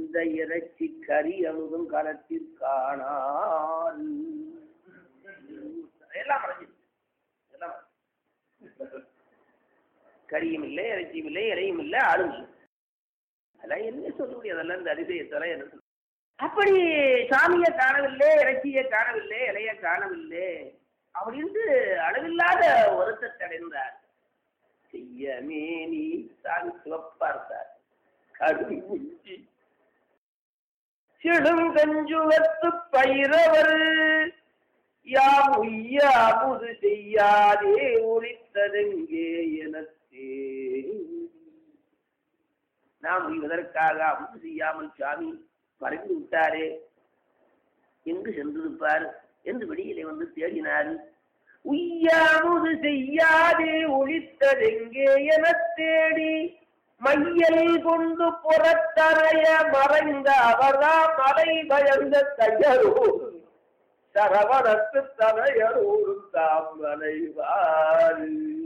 இந்த இறைச்சி கறி அமுதும் களத்திற்கானால் எல்லாம் மறைஞ்சிருச்சு எல்லாம் மறைஞ்சிருச்சு. கறியும் இல்லை இறைச்சியும் இல்லை இலையும் இல்லை ஆளும் இல்லை அதெல்லாம் என்ன சொல்ல முடியும் அதெல்லாம் இந்த அதிசயத்தெல்லாம் என்ன சொல்ல அப்படி சாமியை காணவில்லை இறைச்சியை காணவில்லை இலையை காணவில்லை அப்படின்ட்டு அளவில்லாத வருத்தத்தை அடைந்தார் செய்யமே நீ சாமி சிவப்பார்த்தார் கருங்குஞ்சி சிடுங்கஞ்சுவத்து பயிரவர் யாம் உய்யாமுது செய்யாதே ஒழித்ததெங்கே எனத்தே நாம் உய்வதற்காக அமுது செய்யாமல் சாமி மறைந்து விட்டாரே எங்கு சென்றிருப்பார் என்று வெளியிலே வந்து தேடினார் உய்யாமுது செய்யாதே ஒழித்ததெங்கே எனத் தேடி மையல் கொண்டு புறத்தரைய மறைந்த அவர்தான் மலை பயந்த தையரோடு சரவணத்து தலையரோடும் தாம் மலைவார்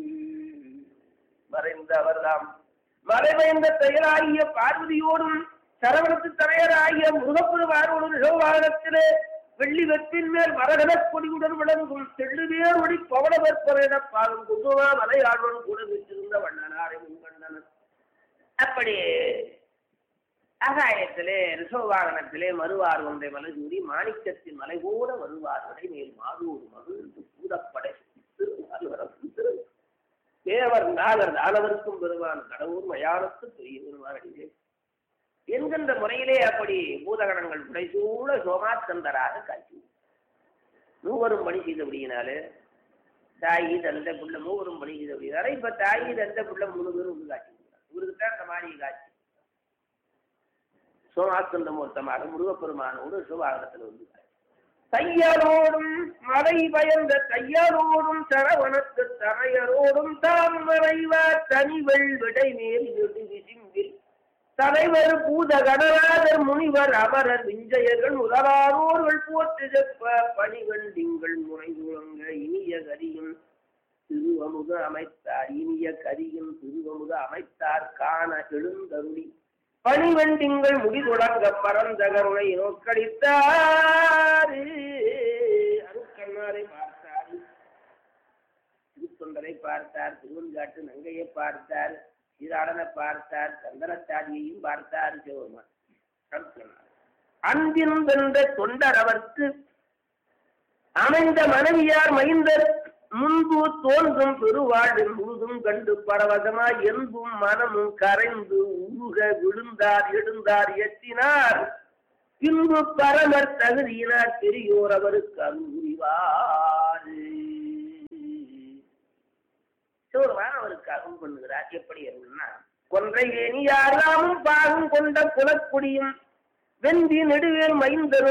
மறைந்த அவர்தாம் மறைவைந்த பெயராகிய பார்வதியோடும் சரவணத்து தலையராகிய முருகப்பெருமானோடும் நிகழ்வாகத்திலே வெள்ளி வெற்றின் மேல் மரகதக் கொடியுடன் விளங்கும் தெள்ளுவேர் ஒளி பவளவற்பரென பாலும் குந்துவா மலையாழ்வன் கூட வீற்றிருந்த வண்ணனாரை முன்கண்டனர் அப்படி ஆகாயத்திலே ரிசோவாகனத்திலே மறுவார் ஒன்றை மலர்சூடி மாணிக்கத்தின் மலை கூட வருவார்களை மேல் மாதூர் மகிழ்ந்து பூதப்படை திருவாரூர் தேவர் நாகர் தானவருக்கும் பெருமான் கடவுள் மயானத்து பெரிய பெருமான் அடிவே என்கின்ற முறையிலே அப்படி பூதகணங்கள் புடைசூழ சோமாஸ்கந்தராக காட்சி மூவரும் பணி செய்தபடியினாலே தாயி தந்த புள்ள மூவரும் பணி செய்தபடினால இப்ப தாயி தந்த புள்ள மூணு பேரும் வந்து காட்சி இவருக்கு தான் அந்த மாதிரி காட்சி சோமாஸ்கந்த மூர்த்தமாக முருகப்பெருமானோடு சிவாகனத்தில் வந்து காட்சி தையரோடும் மலை பயந்த தையரோடும் சரவணத்து தரையரோடும் தாம் மறைவார் தனிவள் விடை மேல் விசிம்பில் தலைவர் பூத கணராஜர் முனிவர் அமரர் விஞ்சயர்கள் முதலானோர்கள் போற்று செப்ப பணிகண்டிங்கள் முறை துவங்க இனிய கரியும் திருவமுக அமைத்தார் இனிய கரியும் திருவமுக அமைத்தார் காண எழுந்தருளி பணிவண்டிங்கள் முடி தொடங்க பரந்த கருணை நோக்கடித்தார் அருக்கண்ணாரை பார்த்தார் திருத்தொண்டரை பார்த்தார் திருவன்காட்டு நங்கையை பார்த்தார் சீராடனை பார்த்தார் சந்தனத்தாடியையும் பார்த்தார் சிவபெருமான் அருக்கண்ணார். அன்பின் வென்ற தொண்டர் அவர்க்கு அமைந்த மனைவியார் மைந்தர் முன்பு தோன்றும் பெருவாழ்வில் முழுதும் கண்டு பரவசமாய் என்பும் மனமும் கரைந்து உருக விழுந்தார் எழுந்தார் எத்தினார் பின்பு பரமர் தகுதியினார் பெரியோர் அவருக்கு அருள்வார் சிவருமான் அவருக்கு அருள் பண்ணுகிறார் எப்படி அருள்னா கொன்றை வேணி யாராமும் பாகம் கொண்ட குலக்குடியும் வெந்தி நெடுவேல் மைந்தரும்